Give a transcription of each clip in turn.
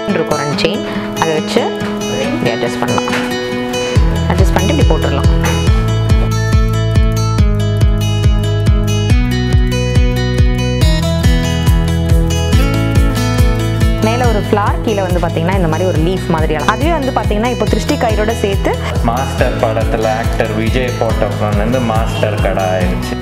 Chain இருக்கும் ரெண்டு chain அதை வச்சு இப்படி அட்ஜஸ்ட் பண்ணலாம் அட்ஜஸ்ட் பண்ணிட்டு இப்படி போட்டுடலாம் மேலே ஒரு ஃப்ளார் கீழே வந்து பார்த்தீங்கன்னா இந்த மாதிரி ஒரு லீஃப் மாதிரி அழகா. அதுவே வந்து பார்த்தீங்கன்னா இப்போ திருஷ்டி கயிறோட சேர்த்து மாஸ்டர் படத்தில் ஆக்டர் விஜய் போட்டோப்லேருந்து மாஸ்டர் கடை ஆயிடுச்சு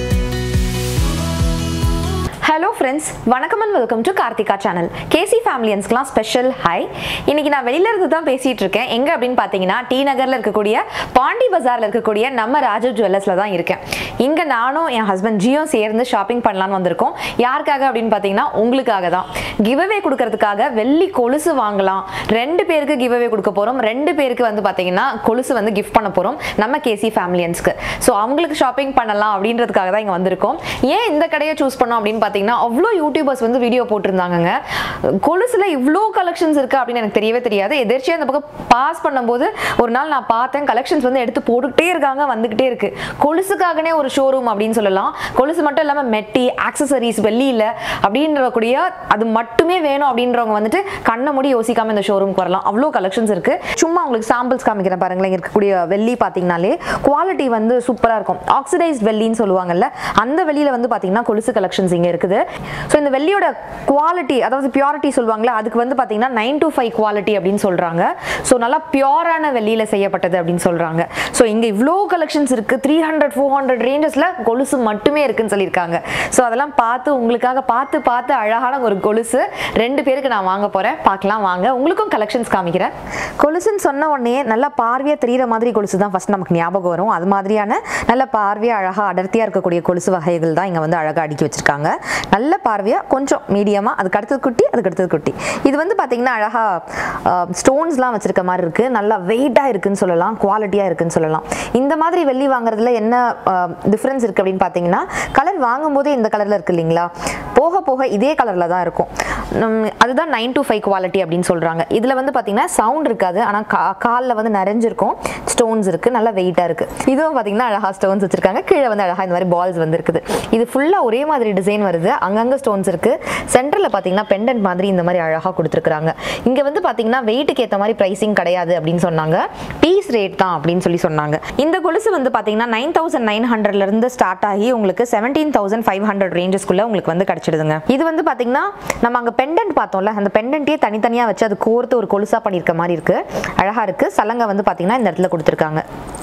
ஹலோ ஃப்ரெண்ட்ஸ் வணக்கம் and welcome to Karthika channel KC ஃபேமிலியன்ஸ்க்குலாம் ஸ்பெஷல் ஹாய் இன்னைக்கு நான் வெளியில இருந்து தான் பேசிட்டு இருக்கேன் எங்க அப்படின்னு பார்த்தீங்கன்னா டி நகர்ல இருக்கக்கூடிய பாண்டி பஜார்ல இருக்கக்கூடிய நம்ம ராஜீவ் ஜுவல்லர்ஸ்ல தான் இருக்கேன் இங்க நானும் என் ஹஸ்பண்ட் ஜியும் சேர்ந்து ஷாப்பிங் பண்ணலாம்னு வந்திருக்கோம் யாருக்காக அப்படின்னு பார்த்தீங்கன்னா உங்களுக்காக தான் கிவ்அவே கொடுக்கறதுக்காக வெள்ளி கொலுசு வாங்கலாம் ரெண்டு பேருக்கு கிவ்அவே கொடுக்க போறோம் ரெண்டு பேருக்கு வந்து பார்த்தீங்கன்னா கொலுசு வந்து கிஃப்ட் பண்ண போறோம் நம்ம கேசி ஃபேமிலியன்ஸ்க்கு ஸோ அவங்களுக்கு ஷாப்பிங் பண்ணலாம் அப்படின்றதுக்காக தான் இங்க வந்திருக்கோம் ஏன் இந்த கடையை சூஸ் பண்ணோம் அப்படின்னு பார்த்தீங்கன்னா அவ்வளோ யூடியூபர்ஸ் வந்து வீடியோ போட்டிருந்தாங்கங்க கொலுசுல இவ்வளோ கலெக்ஷன்ஸ் இருக்கு அப்படின்னு எனக்கு தெரியவே தெரியாது எதிர்ச்சியாக அந்த பக்கம் பாஸ் பண்ணும்போது ஒரு நாள் நான் பார்த்தேன் கலெக்ஷன்ஸ் வந்து எடுத்து போட்டுக்கிட்டே இருக்காங்க வந்துகிட்டே இருக்கு கொலுசுக்காகனே ஒரு ஷோரூம் அப்படின்னு சொல்லலாம் கொலுசு மட்டும் இல்லாமல் மெட்டி ஆக்சசரிஸ் வெள்ளியில் அப்படின்றக்கூடிய அது மட்டுமே வேணும் அப்படின்றவங்க வந்துட்டு கண்ணை மூடி யோசிக்காம இந்த ஷோரூம்க்கு வரலாம் அவ்வளோ கலெக்ஷன்ஸ் இருக்கு சும்மா உங்களுக்கு சாம்பிள்ஸ் காமிக்கிறேன் பாருங்களேன் இங்க இருக்கக்கூடிய வெள்ளி பார்த்தீங்கனாலே குவாலிட்டி வந்து சூப்பராக இருக்கும் ஆக்சிடைஸ்ட் வெள்ளின்னு சொல்லுவாங்கல்ல அந்த வெள்ளியில வந்து பார்த்தீங்கன்னா கொலுசு கலெக்ஷன்ஸ் இங்கே இருக்குது ஸோ இந்த வெள்ளியோட குவாலிட்டி அதாவது பியூரிட்டி சொல்லுவாங்கல்ல அதுக்கு வந்து பார்த்தீங்கன்னா நைன் to ஃபைவ் குவாலிட்டி அப்படின்னு சொல்கிறாங்க ஸோ நல்லா பியூரான வெள்ளியில் செய்யப்பட்டது அப்படின்னு சொல்கிறாங்க ஸோ இங்கே இவ்வளோ கலெக்ஷன்ஸ் இருக்குது த்ரீ ஹண்ட்ரட் ஃபோர் ஹண்ட்ரட் ரேஞ்சஸில் கொலுசு மட்டுமே இருக்குன்னு சொல்லியிருக்காங்க ஸோ அதெல்லாம் பார்த்து உங்களுக்காக பார்த்து பார்த்து அழகான ஒரு கொலுசு ரெண்டு பேருக்கு நான் வாங்க போகிறேன் பார்க்கலாம் வாங்க உங்களுக்கும் கலெக்ஷன்ஸ் காமிக்கிறேன் கொலுசுன்னு சொன்ன உடனே நல்லா பார்வையாக தெரிகிற மாதிரி கொலுசு தான் ஃபஸ்ட் நமக்கு ஞாபகம் வரும் அது மாதிரியான நல்ல பார்வையாக அழகாக அடர்த்தியாக இருக்கக்கூடிய கொலுசு வகைகள் தான் இங்கே வந்து அழகாக அடுக்கி வச்சிருக்காங்க நல்ல பார்வையாக கொஞ்சம் மீடியமாக அதுக்கு அடுத்தது குட்டி அதுக்கு அடுத்தது குட்டி இது வந்து பார்த்தீங்கன்னா அழகாக ஸ்டோன்ஸ்லாம் வச்சிருக்க மாதிரி இருக்குது நல்லா வெயிட்டாக இருக்குன்னு சொல்லலாம் குவாலிட்டியாக இருக்குன்னு சொல்லலாம் இந்த மாதிரி வெள்ளி வாங்குறதுல என்ன டிஃப்ரென்ஸ் இருக்குது அப்படின்னு பார்த்தீங்கன்னா கலர் வாங்கும்போதே இந்த கலரில் இருக்கு இல்லைங்களா போக போக இதே கலரில் தான் இருக்கும் உம், அதுதான் நைன் to ஃபைவ் குவாலிட்டி அப்படின்னு சொல்கிறாங்க இதில் வந்து பார்த்தீங்கன்னா சவுண்ட் இருக்காது ஆனால் கா காலில் வந்து நிறைஞ்சிருக்கும் ஸ்டோன்ஸ் இருக்குது நல்லா வெயிட்டாக இருக்குது இதுவும் பார்த்தீங்கன்னா அழகாக ஸ்டோன்ஸ் வச்சுருக்காங்க கீழே வந்து அழகாக இந்த மாதிரி பால்ஸ் வந்து இருக்குது இது ஃபுல்லாக ஒரே மாதிரி டிசைன் வருது அங்கங்கே ஸ்டோன்ஸ் இருக்குது சென்டரில் பார்த்தீங்கன்னா பெண்டன்ட் மாதிரி இந்த மாதிரி அழகாக கொடுத்துருக்காங்க இங்கே வந்து பார்த்தீங்கன்னா வெயிட்டுக்கு ஏற்ற மாதிரி ப்ரைஸிங் கிடையாது அப்படின்னு சொன்னாங்க பீஸ் ரேட் தான் அப்படின்னு சொல்லி சொன்னாங்க இந்த கொலுசு வந்து பார்த்தீங்கன்னா நைன் தௌசண்ட் நைன் ஹண்ட்ரட்லேருந்து ஸ்டார்ட் ஆகி உங்களுக்கு செவன்டீன் தௌசண்ட் ஃபைவ் ஹண்ட்ரட் ரேஞ்சஸ்க்குள்ளே உங்களுக்கு வந்து கிடச்சிடுதுங்க இது வந்து பார்த்தீங்கன்னா நம்ம அங்கே பெண்டன்ட் பார்த்தோம்ல அந்த பெண்டன்ட்டே தனித்தனியாக வச்சு அது கோர்த்து ஒரு கொலுசாக பண்ணியிருக்க மாதிரி இருக்குது அழகாக இருக்குது சலங்கை வந்து பார்த்தீங்கன்னா இந்த இடத்துல கொடுத்துருக்காங்க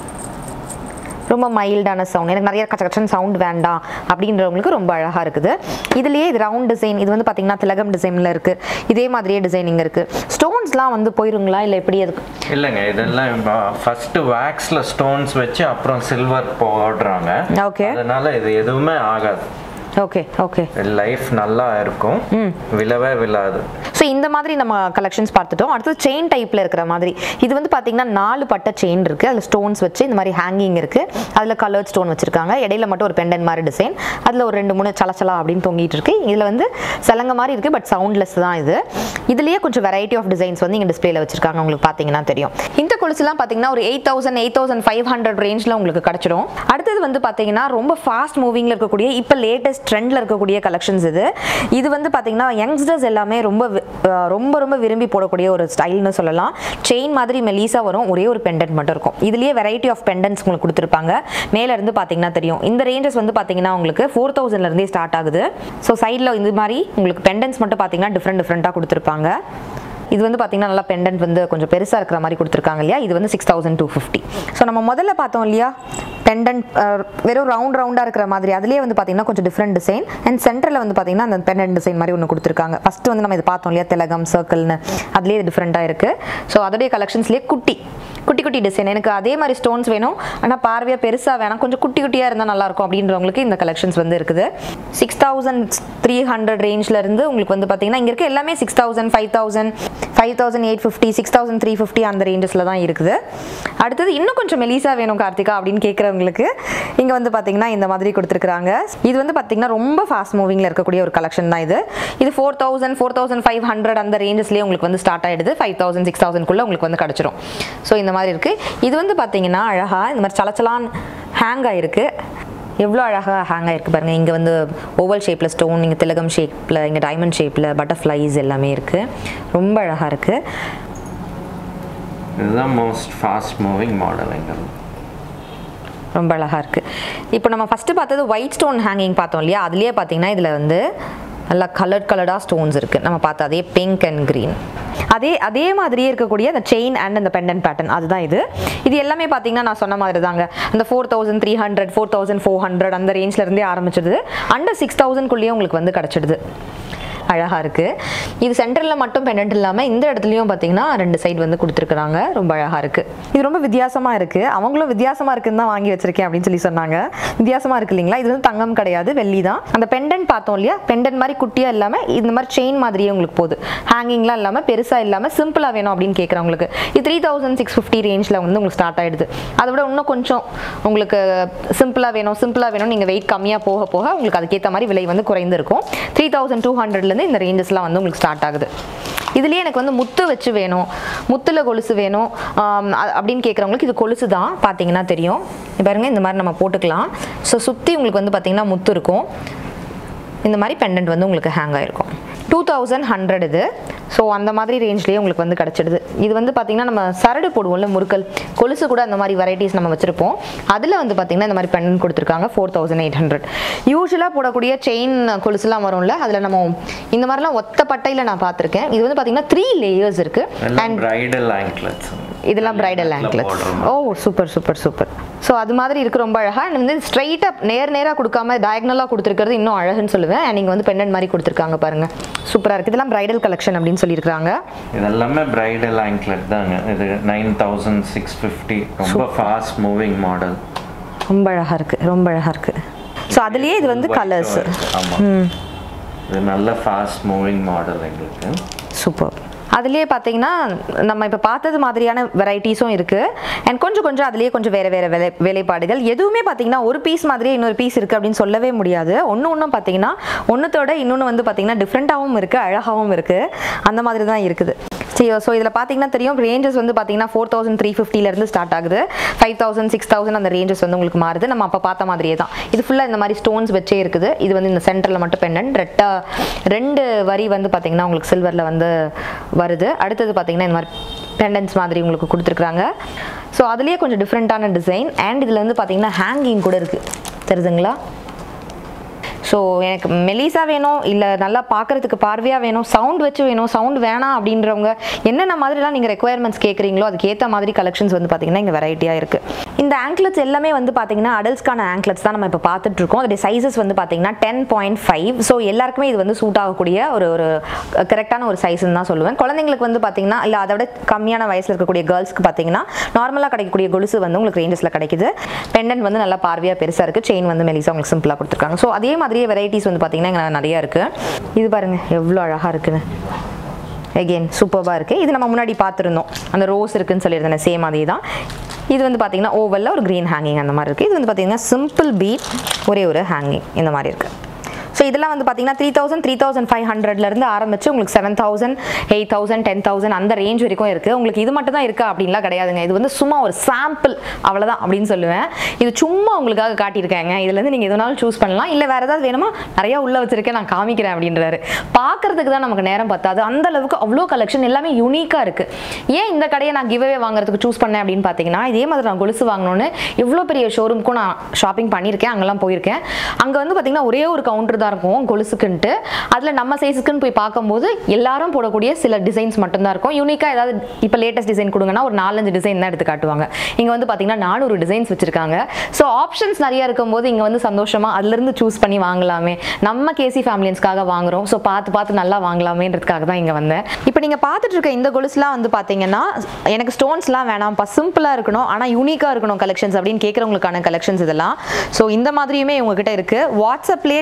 ரொம்ப மைல்டான சவுண்ட் எனக்கு நிறைய கச்ச கச்சன் சவுண்ட் வேண்டாம் அப்படின்றவங்களுக்கு ரொம்ப அழகாக இருக்குது இதுலேயே இது ரவுண்ட் டிசைன் இது வந்து பார்த்தீங்கன்னா திலகம் டிசைனில் இருக்குது இதே மாதிரியே டிசைனிங் இருக்குது ஸ்டோன்ஸ்லாம் வந்து போயிருங்களா இல்லை எப்படி அதுக்கு இல்லைங்க இதெல்லாம் ஃபர்ஸ்ட் வேக்ஸ்ல ஸ்டோன்ஸ் வச்சு அப்புறம் சில்வர் போடுறாங்க Okay. அதனால இது எதுவுமே ஆகாது ஓகே ஓகே லைஃப் நல்லா இருக்கும் விழவே விழாது ஸோ இந்த மாதிரி நம்ம கலெக்ஷன்ஸ் பார்த்துட்டோம் அடுத்தது செயின் டைப்பில் இருக்கிற மாதிரி இது வந்து பார்த்தீங்கன்னா நாலு பட்ட செயின் இருக்குது அதில் ஸ்டோன்ஸ் வச்சு இந்த மாதிரி ஹேங்கிங் இருக்குது அதில் கலர்ட் ஸ்டோன் வச்சுருக்காங்க இடையில மட்டும் ஒரு பெண்டன் மாதிரி டிசைன் அதில் ஒரு ரெண்டு மூணு சலச்சலா அப்படின்னு தொங்கிட்டு இருக்கு இதில் வந்து சலங்க மாதிரி இருக்குது பட் சவுண்ட்லெஸ் தான் இது இதுலேயே கொஞ்சம் வெரைட்டி ஆஃப் டிசைன்ஸ் வந்து இங்கே டிஸ்பிளேல வச்சிருக்காங்க உங்களுக்கு பார்த்தீங்கன்னா தெரியும் இந்த கொலுசுலாம் பார்த்தீங்கன்னா ஒரு eight thousand eight thousand five hundred ரேஞ்சில் உங்களுக்கு கிடச்சிடும் அடுத்தது வந்து பார்த்தீங்கன்னா ரொம்ப ஃபாஸ்ட் மூவிங்கில் இருக்கக்கூடிய இப்போ லேட்டஸ்ட் ட்ரெண்டில் இருக்கக்கூடிய கலெக்ஷன்ஸ் இது இது வந்து பார்த்தீங்கன்னா யங்ஸ்டர்ஸ் எல்லாமே ரொம்ப வி- அஹ் ரொம்ப ரொம்ப விரும்பி போடக்கூடிய ஒரு ஸ்டைல்னு சொல்லலாம் செயின் மாதிரி மெலீஸா வரும் ஒரே ஒரு பெண்டன்ட் மட்டும் இருக்கும் இதுலயே வெரைட்டி ஆஃப் பெண்டன்ட்ஸ் உங்களுக்கு கொடுத்துருப்பாங்க மேல இருந்து பார்த்தீங்கன்னா தெரியும் இந்த ரேஞ்சஸ் வந்து பார்த்தீங்கன்னா உங்களுக்கு ஃபோர் தௌசண்ட்லேருந்தே ஸ்டார்ட் ஆகுது ஸோ சைடில் இந்த மாதிரி உங்களுக்கு பெண்டன்ட்ஸ் மட்டும் பார்த்தீங்கன்னா டிஃப்ரெண்ட் டிஃப்ரெண்ட்டாக கொடுத்துருப்பாங்க இது வந்து பார்த்தீங்கன்னா நல்லா பெண்டன்ட் வந்து கொஞ்சம் பெருசாக இருக்கிற மாதிரி கொடுத்துருக்காங்க இல்லையா இது வந்து six thousand two fifty so நம்ம முதல்ல பார்த்தோம் இல்லையா பெண்டன்ட் வெறும் ரவுண்ட் ரவுண்டாக இருக்கிற மாதிரி அதுலேயே வந்து பார்த்தீங்கன்னா கொஞ்சம் டிஃப்ரெண்ட் டிசைன் அண்ட் சென்டரில் வந்து பார்த்தீங்கன்னா அந்த பெண்டன்ட் டிசைன் மாதிரி ஒன்று கொடுத்துருக்காங்க ஃபஸ்ட்டு வந்து நம்ம இது பார்த்தோம் இல்லையா திலகம் சர்க்கிள்னு அதுலேயே இது டிஃப்ரெண்ட்டாக இருக்குது ஸோ அதோடைய கலெக்ஷன்ஸ்லேயே குட்டி குட்டி குட்டி டிசைன் எனக்கு அதே மாதிரி ஸ்டோன்ஸ் வேணும் ஆனால் பார்வையாக பெருசாக வேணாம் கொஞ்சம் குட்டி குட்டியாக இருந்தால் நல்லாயிருக்கும் அப்படின்றவங்களுக்கு இந்த கலெக்ஷன்ஸ் வந்து இருக்குது சிக்ஸ் தௌசண்ட் த்ரீ ஹண்ட்ரட் ரேஞ்சிலேருந்து உங்களுக்கு வந்து பார்த்தீங்கன்னா இங்கே இருக்க எல்லாமே six thousand five thousand five thousand eight fifty six thousand three fifty அந்த ரேஞ்சஸில் தான் இருக்குது அடுத்தது இன்னும் கொஞ்சம் மெலிசா வேணும் கார்த்திகா அப்படின்னு கேட்குறவங்களுக்கு இங்கே வந்து பார்த்தீங்கன்னா இந்த மாதிரி கொடுத்துருக்காங்க இது வந்து பார்த்தீங்கன்னா ரொம்ப ஃபாஸ்ட் மூவிங்கில் இருக்கக்கூடிய ஒரு கலெக்ஷன் தான் இது இது four thousand four thousand five hundred அந்த ரேஞ்சஸ்லேயே உங்களுக்கு வந்து ஸ்டார்ட் ஆகிடுது ஃபைவ் தௌசண்ட் சிக்ஸ் தௌசண்ட்குள்ளே உங்களுக்கு வந்து கிடச்சிரும் ஸோ இந்த மாதிரி இருக்குது இது வந்து பார்த்தீங்கன்னா அழகாக இந்த மாதிரி சலச்சலான் ஹேங் ஆகிருக்கு எவ்வளோ அழகாக ஹேங் ஆயிருக்கு பாருங்கள் இங்கே வந்து ஓவல் ஷேப்பில் ஸ்டோன் இங்கே திலகம் ஷேப்பில் இங்கே டைமண்ட் ஷேப்பில் பட்டர்ஃப்ளைஸ் எல்லாமே இருக்குது ரொம்ப அழகாக இருக்குது இதுதான் மோஸ்ட் ஃபாஸ்ட் மூவிங் மாடல் எங்களுக்கு ரொம்ப அழகாக இருக்குது இப்போ நம்ம ஃபஸ்ட்டு பார்த்தது ஒயிட் ஸ்டோன் ஹேங்கிங் பார்த்தோம் இல்லையா அதுலேயே பார்த்தீங்கன்னா இதில் வந்து நல்லா கலர்ட் கலர்டாக ஸ்டோன்ஸ் இருக்குது நம்ம பார்த்த அதே பிங்க் அண்ட் க்ரீன் அதே அதே மாதிரியே இருக்கக்கூடிய அந்த செயின் அண்ட் அந்த பெண்டன் பேட்டர்ன் அதுதான் இது இது எல்லாமே பார்த்தீங்கன்னா நான் சொன்ன மாதிரி தாங்க அந்த four thousand three hundred four thousand four hundred அந்த ரேஞ்ச்லேருந்தே ஆரம்பிச்சிடுது அண்டர் சிக்ஸ் தௌசண்ட்குள்ளேயே உங்களுக்கு வந்து கிடச்சிடுது அழகாக இருக்குது இது சென்டரில் மட்டும் பெண்டன்ட் இல்லாமல் இந்த இடத்துலையும் பார்த்தீங்கன்னா ரெண்டு சைடு வந்து கொடுத்துருக்குறாங்க ரொம்ப அழகாக இருக்குது இது ரொம்ப வித்தியாசமாக இருக்குது அவங்களும் வித்தியாசமாக இருக்குன்னு தான் வாங்கி வச்சிருக்கேன் அப்படின்னு சொல்லி சொன்னாங்க வித்தியாசமாக இருக்கு இல்லைங்களா இது வந்து தங்கம் கிடையாது வெள்ளி தான் அந்த பெண்டன்ட் பார்த்தோம் இல்லையா பெண்டன்ட் மாதிரி குட்டியாக இல்லாமல் இந்த மாதிரி செயின் மாதிரியே உங்களுக்கு போகுது ஹேங்கிங்லாம் இல்லாமல் பெருசாக இல்லாமல் சிம்பிளாக வேணும் அப்படின்னு கேட்குறவங்களுக்கு இது த்ரீ தௌசண்ட் சிக்ஸ் ஃபிஃப்டி ரேஞ்சில் வந்து உங்களுக்கு ஸ்டார்ட் ஆகிடுது அதை விட இன்னும் கொஞ்சம் உங்களுக்கு சிம்பிளாக வேணும் சிம்பிளாக வேணும் நீங்கள் வெயிட் கம்மியாக போக போக உங்களுக்கு அதுக்கேற்ற மாதிரி விலை வந்து குறைந்திருக்கும் த்ரீ தௌசண்ட் டூ ஹண்ட்ரட்லேருந்து இந்த ரேஞ்சஸ்லாம் வந்து உங்களுக்கு ஸ்டார்ட் ஆகுது இதுலேயே எனக்கு வந்து முத்து வச்சு வேணும் முத்தில் கொலுசு வேணும் ஆம், அ- அப்படின்னு கேட்குறவங்களுக்கு இது கொலுசு தான் பார்த்தீங்கன்னா தெரியும் இங்க பாருங்க இந்த மாதிரி நம்ம போட்டுக்கலாம் ஸோ சுற்றி உங்களுக்கு வந்து பார்த்தீங்கன்னா முத்து இருக்கும் இந்த மாதிரி பெண்டன்ட் வந்து உங்களுக்கு ஹேங் ஆயிருக்கும் டூ தௌசண்ட் ஹண்ட்ரட் இது ஸோ அந்த மாதிரி ரேஞ்ச்லேயே உங்களுக்கு வந்து கிடச்சிடுது இது வந்து பார்த்திங்கன்னா நம்ம சரடு போடுவோம்ல முறுக்கல் கொலுசு கூட அந்த மாதிரி வெரைட்டிஸ் நம்ம வச்சுருப்போம் அதில் வந்து பார்த்திங்கன்னா இந்த மாதிரி பெண்டன்ட் கொடுத்துருக்காங்க ஃபோர் தௌசண்ட் எயிட் ஹண்ட்ரட் யூஸ்வலாக போடக்கூடிய செயின் கொலுசுலாம் வரும்ல அதில் நம்ம இந்த மாதிரிலாம் ஒத்த பட்டையில் நான் பார்த்துருக்கேன் இது வந்து பார்த்திங்கன்னா த்ரீ லேயர்ஸ் இருக்குது எல்லாம் பிரைடல் ஆங்க்லெட்ஸ் இதெல்லாம் பிரைடல் ஆங்க்லெட்ஸ் ஓ சூப்பர் சூப்பர் சூப்பர் ஸோ அது மாதிரி இருக்கு ரொம்ப அழகா and வந்து ஸ்ட்ரைட்டாக நேர் நேராக கொடுக்காம டயக்னலாக கொடுத்துருக்கிறது இன்னும் அழகுன்னு சொல்லுவேன் நீங்கள் வந்து பெண்டன்ட் மாதிரி கொடுத்துருக்காங்க பாருங்க சூப்பராக இருக்குது இதெல்லாம் பிரைடல் கலெக்ஷன் அப்படின்னு சொல்லியிருக்காங்க இது எல்லாமே பிரைடல் ஆங்க்லெட் தாங்க இது நைன் தௌசண்ட் சிக்ஸ் ஃபிஃப்டி ரொம்ப ஃபாஸ்ட் மூவிங் மாடல் ரொம்ப அழகா இருக்கு ரொம்ப அழகா இருக்கு ஸோ அதுலேயே இது வந்து கலர்ஸ் ஆமாம் இது நல்ல ஃபாஸ்ட் மூவிங் மாடல் எங்களுக்கு சூப்பர் அதுலேயே பார்த்தீங்கன்னா நம்ம இப்போ பார்த்தது மாதிரியான வெரைட்டிஸும் இருக்குது அண்ட் கொஞ்சம் கொஞ்சம் அதுலேயே கொஞ்சம் வேறு வேறு வேலை வேலைப்பாடுகள் எதுவுமே பார்த்தீங்கன்னா ஒரு பீஸ் மாதிரியே இன்னொரு பீஸ் இருக்குது அப்படின்னு சொல்லவே முடியாது ஒன்று ஒன்றும் பார்த்தீங்கன்னா ஒன்றுத்தோட இன்னொன்று வந்து பார்த்தீங்கன்னா டிஃப்ரெண்ட்டாகவும் இருக்குது அழகாகவும் இருக்குது அந்த மாதிரி தான் இருக்குது சரி ஸோ இதில் பார்த்தீங்கன்னா தெரியும் ரேஞ்சஸ் வந்து பார்த்தீங்கன்னா ஃபோர் தௌசண்ட் த்ரீ ஃபிஃப்டிலேருந்து ஸ்டார்ட் ஆகுது ஃபைவ் தௌசண்ட் சிக்ஸ் தௌசண்ட் அந்த ரேஞ்சஸ் வந்து உங்களுக்கு மாறுது நம்ம அப்போ பார்த்த மாதிரியே தான் இது ஃபுல்லாக இந்த மாதிரி ஸ்டோன்ஸ் வச்சே இருக்குது இது வந்து இந்த சென்டரில் மட்டும் பெண்ணன் ரெட்டா ரெண்டு வரி வந்து பார்த்தீங்கன்னா உங்களுக்கு சில்வரில் வந்து வருது அடுத்தது பார்த்தீங்கன்னா இந்த மாதிரி பெண்டன்ஸ் மாதிரி உங்களுக்கு கொடுத்துருக்குறாங்க ஸோ அதுலேயே கொஞ்சம் டிஃப்ரெண்ட்டான டிசைன் அண்ட் இதில் வந்து பார்த்தீங்கன்னா ஹேங்கிங் கூட இருக்குது தெரியுதுங்களா ஸோ எனக்கு மெலிசா வேணும் இல்லை நல்லா பார்க்கறதுக்கு பார்வையாக வேணும் சவுண்ட் வச்சு வேணும் சவுண்ட் வேணாம் அப்படின்றவங்க என்னென்ன மாதிரிலாம் நீங்கள் ரெக்குயர்மெண்ட்ஸ் கேட்குறீங்களோ அதுக்கு ஏற்ற மாதிரி கலெக்ஷன்ஸ் வந்து பார்த்தீங்கன்னா இங்கே வெரைட்டியாக இருக்குது இந்த ஆங்க்லெட்ஸ் எல்லாமே வந்து பார்த்தீங்கன்னா அடல்ட்ஸ்க்கான ஆங்க்லெட்ஸ் தான் நம்ம இப்போ பார்த்துட்டு இருக்கோம் அதோடைய சைஸஸ் வந்து பார்த்தீங்கன்னா டென் பாயிண்ட் ஃபைவ் ஸோ எல்லாருக்குமே இது வந்து சூட் ஆகக்கூடிய ஒரு ஒரு கரெக்டான ஒரு சைஸ்ன்னு தான் சொல்லுவேன் குழந்தைங்களுக்கு வந்து பார்த்தீங்கன்னா இல்லை அதை விட கம்மியான வயசில் இருக்கக்கூடிய கேர்ள்ஸ்க்கு பார்த்தீங்கன்னா நார்மலாக கிடைக்கக்கூடிய கொலுசு வந்து உங்களுக்கு ரேஞ்சஸில் கிடைக்குது பெண்டன்ட் வந்து நல்லா பார்வையாக பெருசாக இருக்குது செயின் வந்து மெலிசா உங்களுக்கு சிம்பிளாக கொடுத்துருக்காங்க ஸோ அதே மாதிரியே வெரைட்டிஸ் வந்து பார்த்தீங்கன்னா இங்கே நிறையா இருக்குது இது பாருங்க எவ்வளோ அழகாக இருக்குன்னு எகெயின் சூப்பராக இருக்குது இது நம்ம முன்னாடி பார்த்துருந்தோம் அந்த ரோஸ் இருக்குன்னு சொல்லியிருந்தேன் சேம் அதே தான் இது வந்து பார்த்தீங்கன்னா ஓவலில் ஒரு க்ரீன் ஹேங்கிங் அந்த மாதிரி இருக்குது இது வந்து பார்த்தீங்கன்னா சிம்பிள் பீட் ஒரே ஒரு ஹேங்கிங் இந்த மாதிரி இருக்குது ஸோ இதெல்லாம் வந்து பார்த்தீங்கன்னா three thousand three thousand five ஹண்ட்ரட்லேருந்து ஆரம்பிச்சு உங்களுக்கு seven thousand eight thousand ten thousand அந்த ரேஞ்ச் வரைக்கும் இருக்குது உங்களுக்கு இது மட்டும் தான் இருக்கா அப்படின்லாம் கிடையாதுங்க இது வந்து சும்மா ஒரு சாம்பிள் அவ்வளோதான் அப்படின்னு சொல்லுவேன் இது சும்மா உங்களுக்காக காட்டியிருக்காங்க இதுலேருந்து நீங்கள் எதுனாலும் சூஸ் பண்ணலாம் இல்லை வேறு ஏதாவது வேணுமா நிறையா உள்ளே வச்சிருக்கேன் நான் காமிக்கிறேன் அப்படின்றாரு பார்க்கறதுக்கு தான் நமக்கு நேரம் பத்தாது அந்த அளவுக்கு அவ்வளோ கலெக்ஷன் எல்லாமே யூனிக்காக இருக்குது ஏன் இந்த கடையை நான் கிவ்அவே வாங்குறதுக்கு சூஸ் பண்ணேன் அப்படின்னு பார்த்தீங்கன்னா இதே மாதிரி நான் கொலுசு வாங்கணும்னு இவ்வளோ பெரிய ஷோரூமுக்கும் நான் ஷாப்பிங் பண்ணியிருக்கேன் அங்கெல்லாம் போயிருக்கேன் அங்கே வந்து பார்த்தீங்கன்னா ஒரே ஒரு கவுண்டர் தான் இருக்கும் கொலுசுக்குன்ட்டு அதில் நம்ம சைஸுக்குன்னு போய் பார்க்கும்போது எல்லாரும் போடக்கூடிய சில டிசைன்ஸ் மட்டும்தான் இருக்கும் யூனிக்காக ஏதாவது இப்போ லேட்டஸ்ட் டிசைன் கொடுங்கன்னா ஒரு நாலஞ்சு டிசைன் தான் எடுத்து காட்டுவாங்க இங்கே வந்து பார்த்தீங்கன்னா நானூறு டிசைன்ஸ் வச்சிருக்காங்க ஸோ ஆப்ஷன்ஸ் நிறைய இருக்கும்போது இங்கே வந்து சந்தோஷமாக அதுலேருந்து சூஸ் பண்ணி வாங்கலாமே நம்ம கேசி ஃபேமிலியன்ஸ்க்காக வாங்குறோம் ஸோ பார்த்து பார்த்து நல்லா வாங்கலாமேன்றதுக்காக தான் இங்கே வந்தேன் இப்போ நீங்கள் பார்த்துட்டு இருக்க இந்த கொலுசுலாம் வந்து பார்த்தீங்கன்னா எனக்கு ஸ்டோன்ஸ்லாம் வேணாம்ப்பா சிம்பிளாக இருக்கணும் ஆனால் யூனிக்காக இருக்கணும் கலெக்ஷன்ஸ் அப்படின்னு கேட்குறவங்களுக்கான கலெக்ஷன்ஸ் இதெல்லாம் ஸோ இந்த மாதிரியுமே உங்ககிட்ட இருக்குது வாட்ஸ்அப்லேயே நீங்கள் வந்துட்டு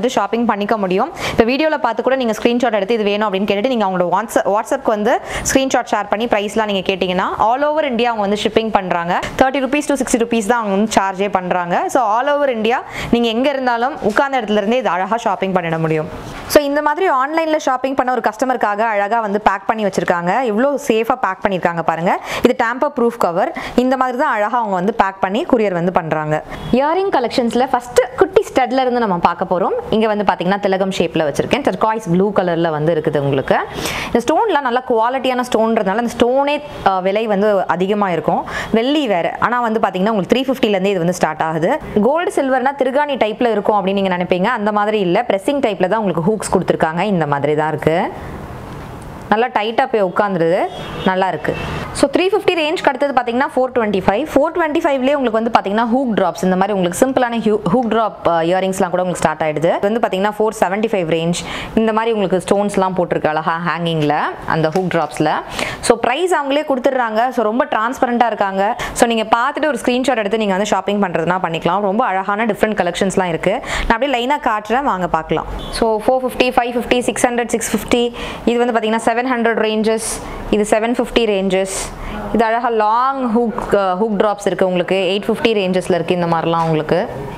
வந்து ஷாப்பிங் பண்ணிக்க முடியும் இப்போ வீடியோவில் பார்த்து கூட நீங்கள் ஸ்க்ரீன்ஷாட் எடுத்து இது வேணும் அப்படின்னு கேட்டுட்டு நீங்கள் அவங்களோட வாட்ஸ்அப் வாட்ஸ்அப்க்கு வந்து ஸ்க்ரீன்ஷாட் ஷேர் பண்ணி ப்ரைஸ்லாம் நீங்கள் கேட்டிங்கன்னா ஆல் ஓவர் இந்தியா அவங்க வந்து ஷிப்பிங் பண்ணுறாங்க thirty rupees to sixty rupees தான் அவங்க வந்து சார்ஜே பண்ணுறாங்க ஸோ ஆல் ஓவர் இந்தியா நீங்கள் எங்கே இருந்தாலும் உட்கார்ந்த இடத்துல இருந்தே இது அழகாக ஷாப்பிங் பண்ணிட முடியும் ஸோ இந்த மாதிரி ஆன்லைனில் ஷாப்பிங் பண்ண ஒரு கஸ்டமருக்காக அழகாக வந்து பேக் பண்ணி வச்சிருக்காங்க இவ்வளோ சேஃபாக பேக் பண்ணியிருக்காங்க பாருங்க இது டேம்பர் ப்ரூஃப் கவர் இந்த மாதிரி தான் அழகாக அவங்க வந்து பேக் பண்ணி குரியர் வந்து பண்ணுறாங்க இயரிங் கலெக்ஷன்ஸில் ஃபஸ்ட்டு குட்டி ஸ்டட்ல இருந்து நம்ம பார்க்க போகிறோம் இங்கே வந்து பார்த்தீங்கன்னா திலகம் ஷேப்பில் வச்சிருக்கேன் டர்காய்ஸ் ப்ளூ கலரில் வந்து இருக்குது உங்களுக்கு இந்த ஸ்டோன்லாம் நல்ல குவாலிட்டியான ஸ்டோன்றதுனால இந்த ஸ்டோனே விலை வந்து அதிகமாக இருக்கும் வெள்ளி வேறு ஆனால் வந்து பார்த்தீங்கன்னா உங்களுக்கு த்ரீ ஃபிஃப்டிலேருந்து இது வந்து ஸ்டார்ட் ஆகுது கோல்டு சில்வர்னா திருகாணி டைப்பில் இருக்கும் அப்படின்னு நீங்கள் நினைப்பீங்க அந்த மாதிரி இல்லை ப்ரெஸ்ஸிங் டைப்பில் தான் உங்களுக்கு ஹூக்ஸ் கொடுத்துருக்காங்க இந்த மாதிரி தான் இருக்குது நல்லா டைட்டாக போய் உட்காந்துருது நல்லா இருக்கு ஸோ த்ரீ ஃபிஃப்டி ரேஞ்ச் அடுத்தது பார்த்தீங்கன்னா four twenty five four twenty ஃபைவ்லேயே உங்களுக்கு வந்து பார்த்தீங்கன்னா ஹூக் ட்ராப்ஸ் இந்த மாதிரி உங்களுக்கு சிம்பிளான ஹூ ஹூக் ட்ராப் இயரிங்ஸ்லாம் கூட உங்களுக்கு ஸ்டார்ட் ஆயிடுது இது வந்து பார்த்தீங்கன்னா ஃபோர் செவன்ட்டி ஃபைவ் ரேஞ்ச் இந்த மாதிரி உங்களுக்கு ஸ்டோன்ஸ்லாம் போட்டிருக்கு அழகா ஹேங்கிங்கில் அந்த ஹூக் ட்ராப்ஸில் ஸோ ப்ரைஸ் அவங்களே கொடுத்துட்றாங்க ஸோ ரொம்ப டிரான்ஸ்பரண்ட்டாக இருக்காங்க ஸோ நீங்கள் பார்த்துட்டு ஒரு ஸ்க்ரீன்ஷாட் எடுத்து நீங்கள் வந்து ஷாப்பிங் பண்ணுறதுனா பண்ணிக்கலாம் ரொம்ப அழகான டிஃப்ரெண்ட் கலெக்ஷன்ஸ்லாம் இருக்குது நான் அப்படியே லைனாக காட்டுறேன் வாங்க பார்க்கலாம் so four fifty five fifty six hundred six fifty இது வந்து பார்த்தீங்கன்னா செவன் ஹண்ட்ரட் ரேஞ்சஸ் இது செவன் ஃபிஃப்டி ரேஞ்சஸ் இது அழகாக லாங் ஹூக் ஹூக் ட்ராப்ஸ் இருக்குது உங்களுக்கு எயிட் ஃபிஃப்டி ரேஞ்சஸில் இருக்குது இந்த மாதிரிலாம் உங்களுக்கு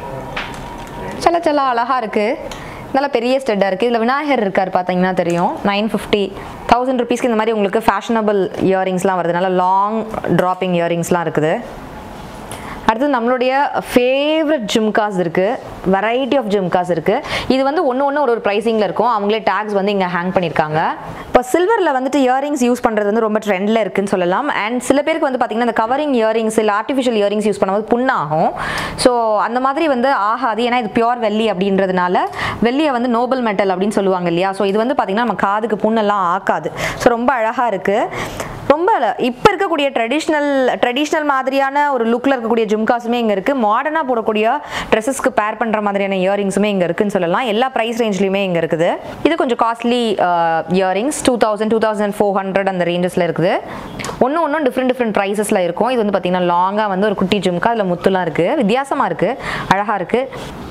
சில சில அழகாக இருக்குது நல்ல பெரிய ஸ்டெட்டாக இருக்குது இதில் விநாயகர் இருக்கார் பார்த்தீங்கன்னா தெரியும் நைன் ஃபிஃப்டி தௌசண்ட் ருபீஸ்க்கு இந்த மாதிரி உங்களுக்கு ஃபேஷனபிள் இயரிங்ஸ்லாம் வருது நல்ல லாங் ட்ராப்பிங் இயரிங்ஸ்லாம் இருக்குது அடுத்து நம்மளுடைய ஃபேவரட் ஜிம்காஸ் இருக்குது வெரைட்டி ஆஃப் ஜிம்காஸ் இருக்குது இது வந்து ஒன்று ஒன்று ஒரு ஒரு ப்ரைஸிங்கில் இருக்கும் அவங்களே டேக்ஸ் வந்து இங்கே ஹேங் பண்ணியிருக்காங்க இப்போ சில்வரில் வந்துட்டு இயரிங்ஸ் யூஸ் பண்ணுறது வந்து ரொம்ப ட்ரெண்டில் இருக்குன்னு சொல்லலாம் அண்ட் சில பேருக்கு வந்து பார்த்திங்கன்னா இந்த கவரிங் இயரிங்ஸ் இல்லை ஆர்டிஃபிஷியல் இயரிங்ஸ் யூஸ் பண்ணும்போது புண்ணாகும் ஸோ அந்த மாதிரி வந்து ஆகாது ஏன்னா இது பியோர் வெள்ளி அப்படின்றதுனால வெள்ளியை வந்து நோபல் மெட்டல் அப்படின்னு சொல்லுவாங்க இல்லையா ஸோ இது வந்து பார்த்திங்கன்னா நம்ம காதுக்கு புண்ணெல்லாம் ஆக்காது ஸோ ரொம்ப அழகாக இருக்குது ரொம்ப இப்போ இருக்கக்கூடிய ட்ரெடிஷ்னல் ட்ரெடிஷ்னல் மாதிரியான ஒரு லுக்கில் இருக்கக்கூடிய ஜும்காஸுமே இங்கே இருக்குது மாடர்னாக போடக்கூடிய ட்ரெஸ்ஸஸ்க்கு பேர் பண்ணுற மாதிரியான இயரிங்ஸுமே இங்கே இருக்குன்னு சொல்லலாம் எல்லா ப்ரைஸ் ரேஞ்ச்லையுமே இங்கே இருக்குது இது கொஞ்சம் costly earrings two thousand two thousand four hundred அந்த ரேஞ்சஸில் இருக்குது ஒன்று ஒன்றும் டிஃப்ரெண்ட் டிஃப்ரெண்ட் ப்ரைஸஸில் இருக்கும் இது வந்து பார்த்திங்கன்னா லாங்காக வந்து ஒரு குட்டி ஜும்கா அதில் முத்துலாம் இருக்குது வித்தியாசமாக இருக்குது அழகாக இருக்குது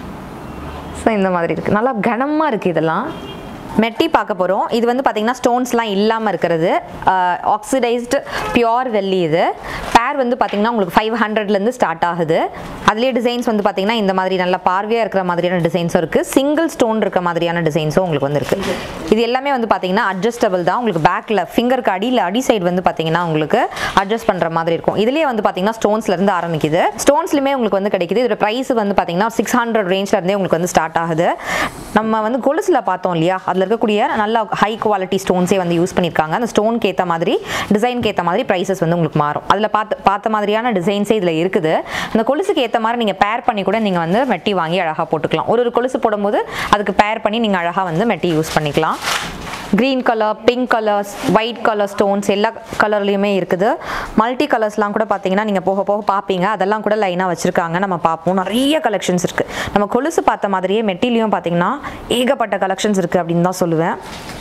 ஸோ இந்த மாதிரி இருக்குது நல்லா கனமாக இருக்குது இதெல்லாம் மெட்டி பார்க்க போகிறோம் இது வந்து பார்த்தீங்கன்னா ஸ்டோன்ஸ்லாம் இல்லாமல் இருக்கிறது ஆக்சிடைஸ்டு பியோர் வெள்ளி இது பேர் வந்து பார்த்தீங்கன்னா உங்களுக்கு ஃபைவ் ஹண்ட்ரட்லேருந்து ஸ்டார்ட் ஆகுது அதுலேயே டிசைன்ஸ் வந்து பார்த்தீங்கன்னா இந்த மாதிரி நல்ல பார்வையாக இருக்கிற மாதிரியான டிசைன்ஸும் இருக்குது சிங்கிள் ஸ்டோன் இருக்க மாதிரியான டிசைன்ஸும் உங்களுக்கு வந்து இருக்குது இது எல்லாமே வந்து பார்த்தீங்கன்னா அட்ஜஸ்டபிள் தான் உங்களுக்கு பேக்கில் ஃபிங்கருக்கு அடியில் அடி சைடு வந்து பார்த்தீங்கன்னா உங்களுக்கு அட்ஜஸ்ட் பண்ணுற மாதிரி இருக்கும் இதுலேயே வந்து பார்த்தீங்கன்னா ஸ்டோன்ஸ்லேருந்து ஆரம்பிக்குது ஸ்டோன்ஸ்லையுமே உங்களுக்கு வந்து கிடைக்குது இதோட ப்ரைஸ் வந்து பார்த்தீங்கன்னா சிக்ஸ் ஹண்ட்ரட் ரேஞ்ச்லேருந்தே உங்களுக்கு வந்து ஸ்டார்ட் ஆகுது நம்ம வந்து கொலுசில் பார்த்தோம் இல்லையா அதில் இருக்கக்கூடிய நல்ல ஹை குவாலிட்டி ஸ்டோன்ஸே வந்து யூஸ் பண்ணியிருக்காங்க அந்த ஸ்டோனுக்கு ஏற்ற மாதிரி டிசைனுக்கு ஏற்ற மாதிரி ப்ரைஸஸ் வந்து உங்களுக்கு மாறும் அதில் பார்த்து பார்த்த மாதிரியான டிசைன்ஸே இதில் இருக்குது அந்த கொலுசுக்கு ஏற்ற மாதிரி நீங்கள் பேர் பண்ணி கூட நீங்கள் வந்து மெட்டி வாங்கி அழகாக போட்டுக்கலாம் ஒரு ஒரு கொலுசு போடும்போது அதுக்கு பேர் பண்ணி நீங்கள் அழகாக வந்து மெட்டி யூஸ் பண்ணிக்கலாம் green colour pink colours white colour stones எல்லா கலர்லேயுமே இருக்குது மல்டி கலர்ஸ்லாம் கூட பார்த்தீங்கன்னா நீங்கள் போக போக பார்ப்பீங்க அதெல்லாம் கூட லைனாக வச்சுருக்காங்க நம்ம பார்ப்போம் நிறைய கலெக்ஷன்ஸ் இருக்குது நம்ம கொலுசு பார்த்த மாதிரியே மெட்டிலையும் பார்த்தீங்கன்னா ஏகப்பட்ட கலெக்ஷன்ஸ் இருக்குது அப்படின்னு தான் சொல்லுவேன்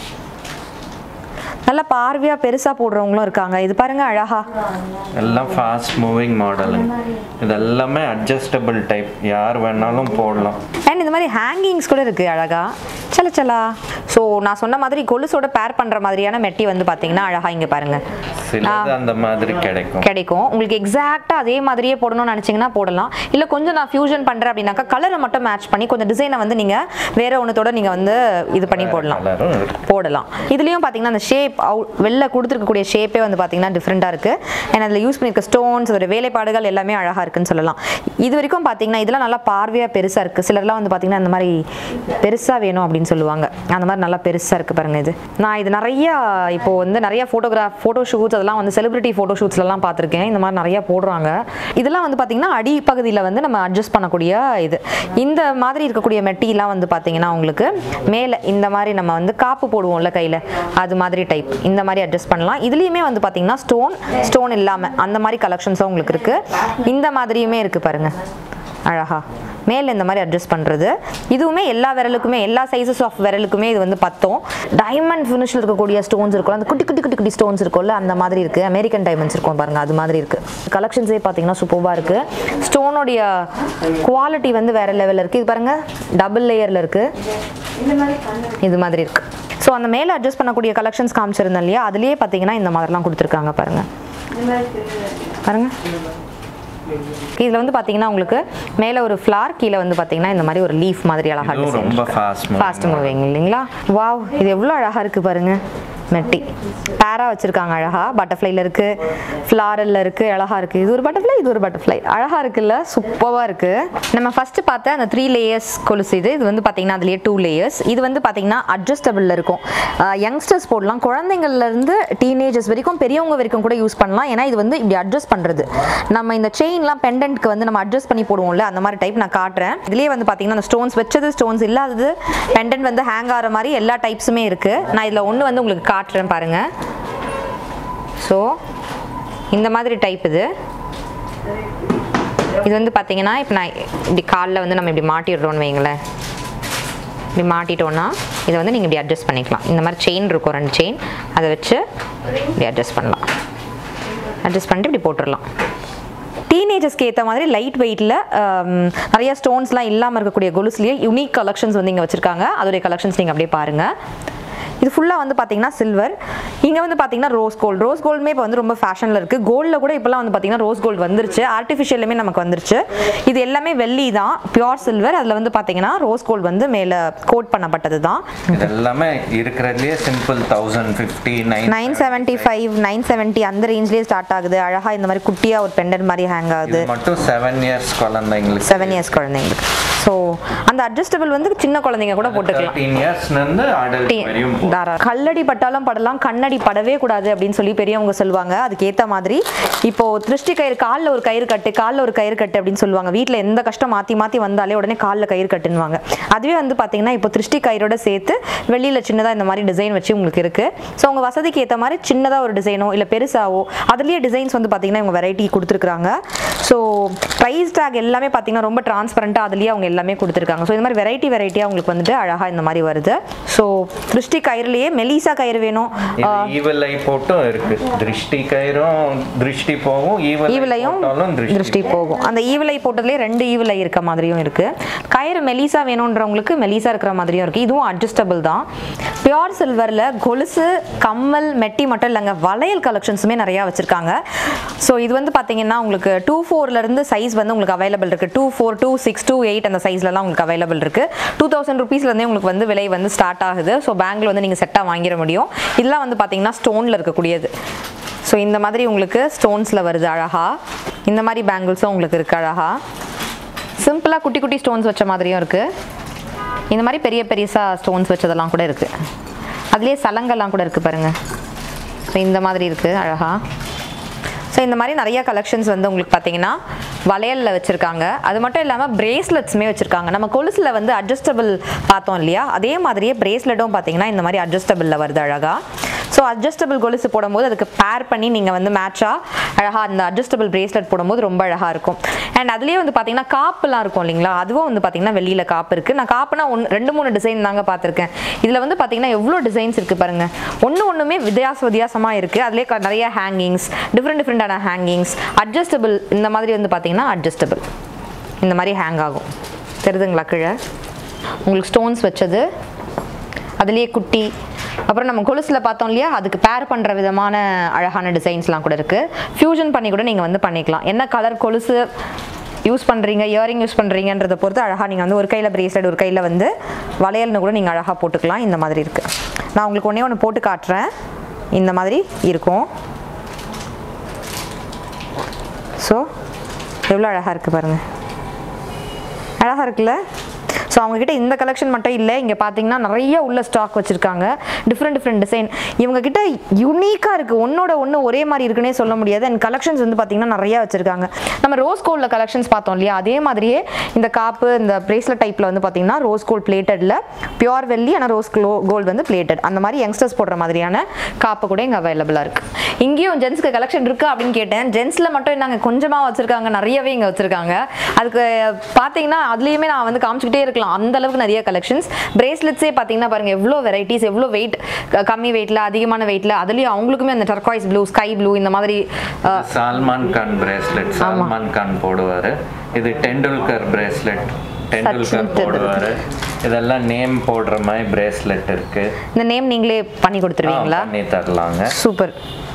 நல்லா பார்வையாக பெருசாக போடுறவங்களும் இருக்காங்க இது பாருங்க அழகா எல்லாம் ஃபாஸ்ட் மூவிங் மாடலுங்க இது எல்லாமே அட்ஜஸ்டபிள் டைப் யார் வேணாலும் போடலாம் அண்ட் இந்த மாதிரி ஹேங்கிங்ஸ் கூட இருக்குது அழகா சல சலா ஸோ நான் சொன்ன மாதிரி கொலுசோட பேர் பண்ணுற மாதிரியான மெட்டி வந்து பார்த்தீங்கன்னா அழகா இங்கே பாருங்க சிலது அந்த மாதிரி கிடைக்கும் கிடைக்கும் உங்களுக்கு எக்ஸாக்டாக அதே மாதிரியே போடணும்னு நினச்சிங்கன்னா போடலாம் இல்லை கொஞ்சம் நான் ஃபியூஷன் பண்ணுறேன் அப்படின்னாக்கா கலரை மட்டும் மேட்ச் பண்ணி கொஞ்சம் டிசைனை வந்து நீங்கள் வேற ஒன்றத்தோட நீங்கள் வந்து இது பண்ணி போடலாம் கலரும் இருக்கு போடலாம் இதுலேயும் பார்த்தீங்கன்னா அந்த ஷேப் அவுட் வெளில கொடுத்துருக்கக்கூடிய ஷேப்பே வந்து பார்த்தீங்கன்னா டிஃப்ரெண்ட்டாக இருக்குது ஏன்னா அதில் யூஸ் பண்ணியிருக்க ஸ்டோன்ஸ் அதோட வேலைப்பாடுகள் எல்லாமே அழகாக இருக்குன்னு சொல்லலாம் இது வரைக்கும் பார்த்தீங்கன்னா இதெல்லாம் நல்லா பார்வையாக பெருசாக இருக்குது சிலர்லாம் வந்து பார்த்தீங்கன்னா இந்த மாதிரி பெருசாக வேணும் அப்படின்னு சொல்லுவாங்க அந்த மாதிரி நல்லா பெருசாக இருக்குது பாருங்க இது நான் இது நிறையா இப்போ வந்து நிறைய ஃபோட்டோகிராஃப் ஃபோட்டோ ஷூட்ஸ் அதெல்லாம் வந்து செலிபிரிட்டி ஃபோட்டோ ஷூட்ஸ்லாம் பார்த்துருக்கேன் இந்த மாதிரி நிறைய போடுறாங்க இதெல்லாம் வந்து பார்த்தீங்கன்னா அடிப்பகுதியில் வந்து நம்ம அட்ஜஸ்ட் பண்ணக்கூடிய இது இந்த மாதிரி இருக்கக்கூடிய மெட்டிலாம் வந்து பார்த்தீங்கன்னா உங்களுக்கு மேலே இந்த மாதிரி நம்ம வந்து காப்பு போடுவோம்ல கையில் அது மாதிரி டைப் இந்த மாதிரி அட்ஜஸ்ட் பண்ணலாம் இதுலேயுமே வந்து பார்த்தீங்கன்னா ஸ்டோன் ஸ்டோன் இல்லாமல் அந்த மாதிரி கலெக்ஷன்ஸும் உங்களுக்கு இருக்குது இந்த மாதிரியுமே இருக்குது பாருங்கள் அழகா மேலே இந்த மாதிரி அட்ஜஸ்ட் பண்ணுறது இதுவுமே எல்லா விரலுக்குமே எல்லா சைஸஸ் ஆஃப் விரலுக்குமே இது வந்து பத்தும் டைமண்ட் ஃபினிஷில் இருக்கக்கூடிய ஸ்டோன்ஸ் இருக்கும் அந்த குட்டி குட்டி குட்டி குட்டி ஸ்டோன்ஸ் இருக்கும்ல அந்த மாதிரி இருக்குது அமெரிக்கன் டைமண்ட்ஸ் இருக்கும் பாருங்க அது மாதிரி இருக்குது கலெக்ஷன்ஸே பார்த்தீங்கன்னா சூப்பராக இருக்குது ஸ்டோனுடைய குவாலிட்டி வந்து வேற லெவலில் இருக்குது இது பாருங்க டபுள் லேயரில் இருக்குது இது மாதிரி இருக்குது ஸோ அந்த மேலே அட்ஜஸ்ட் பண்ணக்கூடிய கலெக்ஷன்ஸ் காமிச்சிருந்தேன் இல்லையா அதுலேயே பார்த்தீங்கன்னா இந்த மாதிரிலாம் கொடுத்துருக்காங்க பாருங்க பாருங்க இதில் வந்து பார்த்தீங்கன்னா உங்களுக்கு மேலே ஒரு ஃப்ளார் கீழே வந்து பார்த்தீங்கன்னா இந்த மாதிரி ஒரு லீஃப் மாதிரி அழகா இதுவும் டிசைன் ரொம்ப ஃபாஸ்ட் ஃபாஸ்ட் மூவிங் இல்லைங்களா வாவ் இது எவ்வளோ அழகாக இருக்குது பாருங்க மெட்டி பேரா வச்சிருக்காங்க அழகா பட்டர்ஃப்ளைல இருக்கு ஃப்ளாரல்ல இருக்கு அழகா இருக்கு இது ஒரு பட்டர்ஃப்ளை இது ஒரு பட்டர்ஃப்ளை அழகா இருக்குல்ல சூப்பராக இருக்கு நம்ம ஃபர்ஸ்ட் பார்த்த அந்த த்ரீ லேயர்ஸ் கொலுசு இது இது வந்து பார்த்தீங்கன்னா அதுலேயே டூ லேயர்ஸ் இது வந்து பார்த்தீங்கன்னா அட்ஜஸ்டபிளில் இருக்கும் யங்ஸ்டர்ஸ் போடலாம் குழந்தைங்கள்ல இருந்து டீனேஜர்ஸ் வரைக்கும் பெரியவங்க வரைக்கும் கூட யூஸ் பண்ணலாம் ஏன்னா இது வந்து இப்படி அட்ஜஸ்ட் பண்ணுறது நம்ம இந்த செயின்லாம் பெண்டன்ட்க்கு வந்து நம்ம அட்ஜஸ்ட் பண்ணி போடுவோம்ல அந்த மாதிரி டைப் நான் காட்டுறேன் இதுலேயே வந்து பார்த்தீங்கன்னா அந்த ஸ்டோன்ஸ் வச்சது ஸ்டோன்ஸ் இல்லாதது பெண்டன்ட் வந்து ஹேங் ஆகிற மாதிரி எல்லா டைப்ஸுமே இருக்கு நான் இதில் ஒன்று வந்து உங்களுக்கு காட்டுறேன் பாருங்க ஸோ இந்த மாதிரி டைப் இது இது வந்து பார்த்தீங்கன்னா இப்போ நான் இப்படி காலில் வந்து நம்ம இப்படி மாட்டிடுறோம்னு வைங்களேன் இப்படி மாட்டிட்டோன்னா இதை வந்து நீங்கள் இப்படி அட்ஜஸ்ட் பண்ணிக்கலாம் இந்த மாதிரி செயின் இருக்கும் ரெண்டு செயின் அதை வச்சு இப்படி அட்ஜஸ்ட் பண்ணலாம் அட்ஜஸ்ட் பண்ணிட்டு இப்படி போட்டுடலாம் டீனேஜர்ஸ்க்கு ஏற்ற மாதிரி லைட் வெயிட்டில் நிறைய ஸ்டோன்ஸ்லாம் இல்லாமல் இருக்கக்கூடிய கொலுஸ்லேயே யூனிக் கலெக்ஷன்ஸ் வந்து இங்கே வச்சுருக்காங்க அதோடைய கலெக்ஷன்ஸ் நீங்கள் அப்படியே பாருங்கள் இது ஃபுல்லாக வந்து பார்த்தீங்கன்னா சில்வர் இங்கே வந்து பார்த்தீங்கன்னா ரோஸ் கோல்டு ரோஸ் கோல்டுமே இப்போ வந்து ரொம்ப ஃபேஷனில் இருக்குது கோல்டில் கூட இப்போலாம் வந்து பார்த்தீங்கன்னா ரோஸ் கோல்டு வந்துருச்சு ஆர்டிஃபிஷியலுமே நமக்கு வந்துருச்சு இது எல்லாமே வெள்ளி தான் பியோர் சில்வர் அதில் வந்து பார்த்தீங்கன்னா ரோஸ் கோல்டு வந்து மேலே கோட் பண்ணப்பட்டது தான் இது எல்லாமே இருக்கிறதுலயே simple thousand fifty nine nine seventy five nine seventy அந்த ரேஞ்ச்லேயே ஸ்டார்ட் ஆகுது அழகாக இந்த மாதிரி குட்டியாக ஒரு பெண்டன்ட் மாதிரி ஹேங் ஆகுது இது மட்டும் செவன் இயர்ஸ் குழந்தைங்களுக்கு செவன் இயர்ஸ் குழந்தைங்களுக்கு ஸோ அந்த அட்ஜஸ்டபிள் வந்து சின்ன குழந்தைங்க கூட போட்டுக்கலாம் தேர்ட்டீன் இயர்ஸ்லேருந்து அடல்ட் வரையும் போகும். தாரா கல்லடி பட்டாலும் படலாம் கண்ணடி படவே கூடாது அப்படின்னு சொல்லி பெரியவங்க சொல்லுவாங்க அதுக்கு ஏத்த மாதிரி இப்போ திருஷ்டி கயிறு காலில் ஒரு கயிறு கட்டு காலில் ஒரு கயிறு கட்டு அப்படின்னு சொல்லுவாங்க வீட்டில் எந்த கஷ்டம் மாற்றி மாற்றி வந்தாலே உடனே காலில் கயிறு கட்டுன்னுவாங்க அதுவே வந்து பார்த்தீங்கன்னா இப்போ திருஷ்டி கயிறோட சேர்த்து வெளியில் சின்னதாக இந்த மாதிரி டிசைன் வச்சு உங்களுக்கு இருக்கு ஸோ உங்கள் வசதிக்கு ஏற்ற மாதிரி சின்னதாக ஒரு டிசைனோ இல்லை பெருசாவோ அதுலேயே டிசைன்ஸ் வந்து பார்த்தீங்கன்னா இவங்க வெரைட்டி கொடுத்துருக்காங்க ஸோ ப்ரைஸ் டேக் எல்லாமே பார்த்தீங்கன்னா ரொம்ப டிரான்ஸ்பரண்ட்டாக அதுலேயே அவங்க எல்லாமே கொடுத்துருக்காங்க ஸோ இந்த மாதிரி வெரைட்டி வெரைட்டியாக உங்களுக்கு வந்துட்டு அழகாக இந்த மாதிரி வருது ஸோ திருஷ்டி கயிறுலேயே மெலிசா கயிறு வேணும் இது ஈவில் ஐ போட்டும் இருக்கு திருஷ்டி கயிறும் திருஷ்டி போகும் ஈவில் ஈவிலையும் போட்டாலும் திருஷ்டி திருஷ்டி போகும் அந்த ஈவிலை போட்டதுலேயே ரெண்டு ஈவிலை இருக்க மாதிரியும் இருக்கு கயிறு மெலிசா வேணுன்றவங்களுக்கு மெலிசா இருக்கிற மாதிரியும் இருக்கு இதுவும் அட்ஜஸ்டபிள் தான் பியோர் சில்வரில் கொலுசு கம்மல் மெட்டி மட்டும் இல்லைங்க வளையல் கலெக்ஷன்ஸுமே நிறையா வச்சுருக்காங்க ஸோ இது வந்து பார்த்தீங்கன்னா உங்களுக்கு டூ ஃபோர்லேருந்து சைஸ் வந்து உங்களுக்கு அவைலபிள் இருக்குது two four two six two eight அந்த சைஸ்லலாம் உங்களுக்கு அவைலபிள் இருக்குது டூ தௌசண்ட் ருபீஸ்லேருந்தே உங்களுக்கு வந்து விலை வந்து ஸ்டார்ட் ஆகுது ஸோ பேங்கில் வந்து நீங்கள் செட்டாக வாங்கிட முடியும் இதெல்லாம் வந்து பார்த்தீங்கன்னா ஸ்டோனில் இருக்கக்கூடியது ஸோ இந்த மாதிரி உங்களுக்கு ஸ்டோன்ஸில் வருது அழகா இந்த மாதிரி பேங்கிள்ஸும் உங்களுக்கு இருக்கு அழகா சிம்பிளாக குட்டி குட்டி ஸ்டோன்ஸ் வச்ச மாதிரியும் இருக்குது இந்த மாதிரி பெரிய பெரியசா ஸ்டோன்ஸ் வச்சதெல்லாம் கூட இருக்குது அதுலேயே சலங்கெல்லாம் கூட இருக்குது பாருங்கள் ஸோ இந்த மாதிரி இருக்குது அழகா ஸோ இந்த மாதிரி நிறைய கலெக்ஷன்ஸ் வந்து உங்களுக்கு பார்த்தீங்கன்னா வளையலில் வச்சுருக்காங்க அது மட்டும் இல்லாமல் பிரேஸ்லெட்ஸுமே வச்சுருக்காங்க நம்ம கொலுசில் வந்து அட்ஜஸ்டபிள் பார்த்தோம் இல்லையா அதே மாதிரியே பிரேஸ்லெட்டும் பார்த்தீங்கன்னா இந்த மாதிரி அட்ஜஸ்டபிளில் வருது அழகா ஸோ அட்ஜஸ்டபிள் கொலுசு போடும்போது அதுக்கு பேர் பண்ணி நீங்கள் வந்து மேட்சாக அழகாக அந்த அட்ஜஸ்டபிள் பிரேஸ்லெட் போடும்போது ரொம்ப அழகாக இருக்கும் அண்ட் அதுலேயே வந்து பார்த்தீங்கன்னா காப்புலாம் இருக்கும் இல்லைங்களா அதுவும் வந்து பார்த்தீங்கன்னா வெளியில் காப்பு இருக்குது நான் காப்புனா ஒன்று ரெண்டு மூணு டிசைன் தாங்க பார்த்துருக்கேன் இதில் வந்து பார்த்தீங்கன்னா எவ்வளோ டிசைன்ஸ் இருக்குது பாருங்கள் ஒன்று ஒன்றுமே வித்தியாச வித்தியாசமாக இருக்குது அதுலேயே க- நிறைய ஹேங்கிங்ஸ் டிஃப்ரெண்ட் டிஃப்ரெண்டான ஹேங்கிங்ஸ் அட்ஜஸ்டபிள் இந்த மாதிரி வந்து பார்த்தீங்கன்னா அட்ஜஸ்டபிள் இந்த மாதிரி ஹேங் ஆகும் தெரியுதுங்களா கீழே உங்களுக்கு ஸ்டோன்ஸ் வச்சது அதுலேயே குட்டி அப்புறம் நம்ம கொலுசில் பார்த்தோம் இல்லையா அதுக்கு பேர் பண்ணுற விதமான அழகான டிசைன்ஸ்லாம் கூட இருக்குது ஃபியூஷன் பண்ணி கூட நீங்கள் வந்து பண்ணிக்கலாம் என்ன கலர் கொலுசு யூஸ் பண்ணுறீங்க இயரிங் யூஸ் பண்ணுறீங்கன்றதை பொறுத்து அழகாக நீங்கள் வந்து ஒரு கையில் பிரேஸ்லெட் ஒரு கையில் வந்து வளையல்னு கூட நீங்கள் அழகாக போட்டுக்கலாம் இந்த மாதிரி இருக்குது நான் உங்களுக்கு ஒன்றே ஒன்று போட்டு காட்டுறேன் இந்த மாதிரி இருக்கும் ஸோ எவ்வளோ அழகாக இருக்குது பாருங்கள் அழகாக இருக்குல்ல ஸோ அவங்கக்கிட்ட இந்த கலெக்ஷன் மட்டும் இல்லை இங்கே பார்த்தீங்கன்னா நிறைய உள்ள ஸ்டாக் வச்சுருக்காங்க டிஃப்ரெண்ட் டிஃப்ரெண்ட் டிசைன் இவங்க கிட்ட யூனிக்காக இருக்குது ஒன்னோட ஒன்று ஒரே மாதிரி இருக்குன்னே சொல்ல முடியாது அண்ட் கலெக்ஷன்ஸ் வந்து பார்த்தீங்கன்னா நிறைய வச்சுருக்காங்க நம்ம ரோஸ் கோல்டில் கலெக்ஷன்ஸ் பார்த்தோம் இல்லையா அதே மாதிரியே இந்த காப்பு இந்த பிரேஸ்லெட் டைப்பில் வந்து பார்த்தீங்கன்னா ரோஸ் கோல்ட் பிளேட்டடில் பியூர் வெள்ளி ஆனால் ரோஸ் க்ளோ கோல்டு வந்து பிளேட்டட் அந்த மாதிரி யங்ஸ்டர்ஸ் போடுற மாதிரியான காப்பு கூட இங்கே அவைலபிளாக இருக்குது இங்கேயும் ஜென்ஸ்க்கு கலெக்ஷன் இருக்கா அப்படின்னு கேட்டேன் ஜென்ஸில் மட்டும் என்னங்க கொஞ்சமாக வச்சுருக்காங்க நிறையவே இங்கே வச்சுருக்காங்க அதுக்கு பார்த்தீங்கன்னா அதுலேயுமே நான் வந்து காமிச்சிக்கிட்டே இருக்கலாம் அந்த அளவுக்கு நிறைய கலெக்ஷன்ஸ் பிரேஸ்லெட்ஸே பார்த்தீங்கன்னா பாருங்கள் எவ்வளோ வெரைட்டிஸ் எவ்வளோ வெயிட் கம்மி வெயிட்டில் அதிகமான வெயிட்டில் அதுலேயும் அவங்களுக்குமே அந்த டர்காய்ஸ் ப்ளூ ஸ்கை ப்ளூ இந்த மாதிரி அஹ், சால்மான் கான் பிரேஸ்லெட் சால்மான் கான் போடுவாரு இது டெண்டுல்கர் பிரேஸ்லெட் டெண்டுல்கர் Sachin போடுவாரு இதெல்லாம் நேம் போடுற மாதிரி பிரேஸ்லெட் இருக்கு இந்த நேம் நீங்களே பண்ணி ஆ, கொடுத்துருவீங்களா பண்ணி தரலாங்க சூப்பர்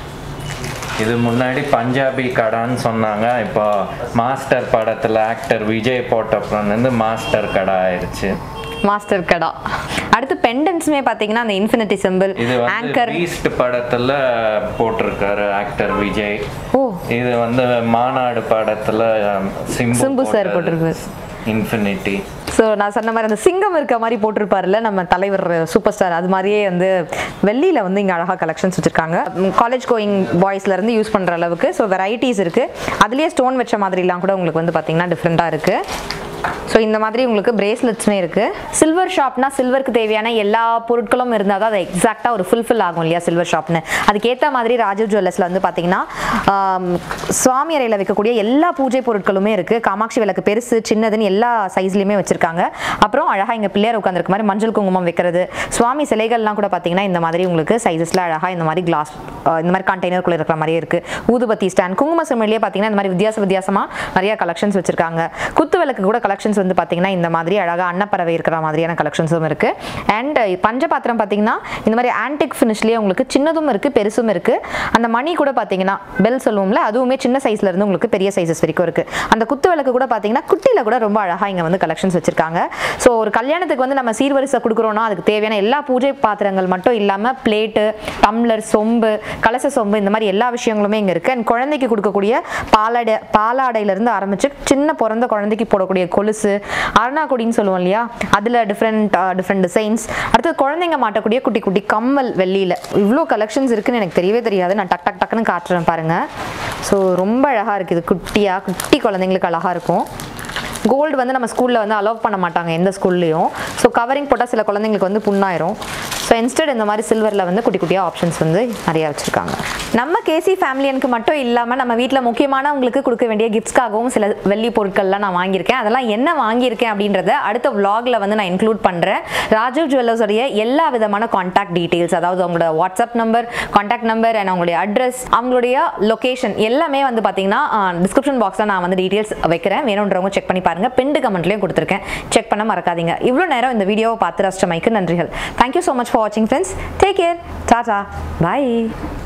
இது முன்னாடி பஞ்சாபி கடான்னு சொன்னாங்க இப்போ மாஸ்டர் படத்துல ஆக்டர் விஜய் போட்டப்புறம் இருந்து மாஸ்டர் கடா ஆயிருச்சு மாஸ்டர் கடா அடுத்து பெண்டன்ஸுமே பார்த்தீங்கன்னா அந்த இன்ஃபினிட்டி சிம்பிள் இது வந்து ஆங்கர் பீஸ்ட் படத்துல போட்டிருக்காரு ஆக்டர் விஜய் ஓ இது வந்து மாநாடு படத்துல சிம்பு சிம்பு sir போட்டிருப்பாரு. இன்ஃபினிட்டி ஸோ நான் சொன்ன மாதிரி அந்த சிங்கம் இருக்க மாதிரி போட்டிருப்பாருல்ல நம்ம தலைவர் சூப்பர் ஸ்டார் அது மாதிரியே வந்து வெள்ளியில் வந்து இங்கே அழகாக கலெக்ஷன்ஸ் வச்சுருக்காங்க காலேஜ் கோயிங் பாய்ஸ்லேருந்து யூஸ் பண்ணுற அளவுக்கு ஸோ வெரைட்டிஸ் இருக்குது அதுலேயே ஸ்டோன் வச்ச மாதிரிலாம் கூட உங்களுக்கு வந்து பார்த்தீங்கன்னா டிஃப்ரெண்ட்டாக இருக்குது ஸோ இந்த மாதிரி உங்களுக்கு பிரேஸ்லெட்ஸுமே இருக்குது சில்வர் ஷாப்னா சில்வருக்கு தேவையான எல்லா பொருட்களும் இருந்தால் தான் அது எக்ஸாக்டாக ஒரு ஃபுல்ஃபில் ஆகும் இல்லையா சில்வர் ஷாப்னு அதுக்கேற்ற மாதிரி ராஜீவ் ஜுவல்லர்ஸில் வந்து பார்த்தீங்கன்னா ஆம், சுவாமி அறையில் வைக்கக்கூடிய எல்லா பூஜை பொருட்களுமே இருக்குது காமாட்சி விளக்கு பெருசு சின்னதுன்னு எல்லா சைஸ்லையுமே வச்சுருக்காங்க அப்புறம் அழகாக இங்கே பிள்ளையார் உட்காந்துருக்க மாதிரி மஞ்சள் குங்குமம் வைக்கிறது சுவாமி சிலைகள்லாம் கூட பார்த்தீங்கன்னா இந்த மாதிரி உங்களுக்கு சைஸஸில் அழகாக இந்த மாதிரி கிளாஸ் இந்த மாதிரி கண்டெய்னருக்குள்ளே இருக்கிற மாதிரியே இருக்குது ஊதுபத்தி ஸ்டாண்ட் குங்கும சிமிழிலே பார்த்தீங்கன்னா இந்த மாதிரி வித்தியாச வித்தியாசமாக நிறைய கலெக்ஷன்ஸ் வச்சுருக்காங்க குத்து விளக்கு கூட கலெக்ஷன்ஸ் வந்து பார்த்தீங்கன்னா இந்த மாதிரி அழகாக அன்னப்பறவை இருக்கிற மாதிரியான கலெக்ஷன்ஸும் இருக்குது அண்ட் பஞ்சபாத்திரம் பார்த்தீங்கன்னா இந்த மாதிரி ஆன்டிக் ஃபினிஷ்லேயே உங்களுக்கு சின்னதும் இருக்குது பெருசும் இருக்குது அந்த மணி கூட பார்த்தீங்கன்னா பெல் சொல்லுவோம்ல அதுவுமே சின்ன சைஸ்ல இருந்து உங்களுக்கு பெரிய சைஸஸ் வரைக்கும் இருக்குது அந்த குத்து விளக்கு கூட பார்த்தீங்கன்னா குட்டியில் கூட ரொம்ப அழகாக இங்கே வந்து கலெக்ஷன்ஸ் வச்சுருக்காங்க ஸோ ஒரு கல்யாணத்துக்கு வந்து நம்ம சீர்வரிசை கொடுக்குறோன்னா அதுக்கு தேவையான எல்லா பூஜை பாத்திரங்கள் மட்டும் இல்லாமல் பிளேட்டு டம்ளர் சொம்பு கலச சொம்பு இந்த மாதிரி எல்லா விஷயங்களுமே இங்கே இருக்குது அண்ட் குழந்தைக்கு கொடுக்கக்கூடிய பாலாடை பாலாடையிலேருந்து ஆரம்பித்து சின்ன பிறந்த குழந்தைக்கு போடக்கூடிய கொலுசு அருணாக்குடின்னு சொல்லுவோம் இல்லையா அதில் டிஃப்ரெண்ட் டிஃப்ரெண்ட் டிசைன்ஸ் அடுத்து குழந்தைங்க மாட்டக்கூடிய குட்டி குட்டி கம்மல் வெள்ளியில் இவ்வளோ கலெக்ஷன்ஸ் இருக்குன்னு எனக்கு தெரியவே தெரியாது நான் டக் டக் டக்குன்னு காட்டுறேன் பாருங்கள் ஸோ ரொம்ப அழகாக இருக்குது இது குட்டியாக குட்டி குழந்தைங்களுக்கு அழகாக இருக்கும் கோல்டு வந்து நம்ம ஸ்கூலில் வந்து அலோவ் பண்ண மாட்டாங்க எந்த ஸ்கூல்லையும் ஸோ கவரிங் போட்டால் சில குழந்தைங்களுக்கு வந்து புண்ணாயிரும் ஸோ இன்ஸ்டெட் இந்த மாதிரி சில்வரில் வந்து குட்டி குட்டியாக ஆப்ஷன்ஸ் வந்து நிறையா வச்சுருக்காங்க நம்ம கேசி ஃபேமிலியனுக்கு மட்டும் இல்லாமல் நம்ம வீட்டில் முக்கியமானவங்களுக்கு கொடுக்க வேண்டிய கிஃப்ட்ஸ்க்காகவும் சில வெள்ளி பொருட்கள்லாம் நான் வாங்கியிருக்கேன் அதெல்லாம் என்ன வாங்கியிருக்கேன் அப்படின்றத அடுத்த vlogல வந்து நான் இன்க்ளூட் பண்ணுறேன் ராஜீவ் ஜுவல்லர்ஸோடைய எல்லா விதமான காண்டாக்ட் டீட்டெயில்ஸ் அதாவது அவங்களோட WhatsApp number contact number and அவங்களுடைய அட்ரஸ் அவங்களுடைய லொகேஷன் எல்லாமே வந்து பார்த்தீங்கன்னா டிஸ்கிரிப்ஷன் பாக்ஸில் நான் வந்து டீட்டெயில்ஸ் வைக்கிறேன் வேணுன்றவங்க செக் பண்ணி பாருங்க பிண்டு கமெண்ட்லையும் கொடுத்துருக்கேன் செக் பண்ண மறக்காதீங்க இவ்வளோ நேரம் இந்த வீடியோவை பார்த்து ரசிச்சமைக்கு நன்றிகள் தேங்க்யூ ஸோ மச் ஃபார் வாட்சிங் ஃப்ரெண்ட்ஸ் டேக் கேர் டாடா பாய்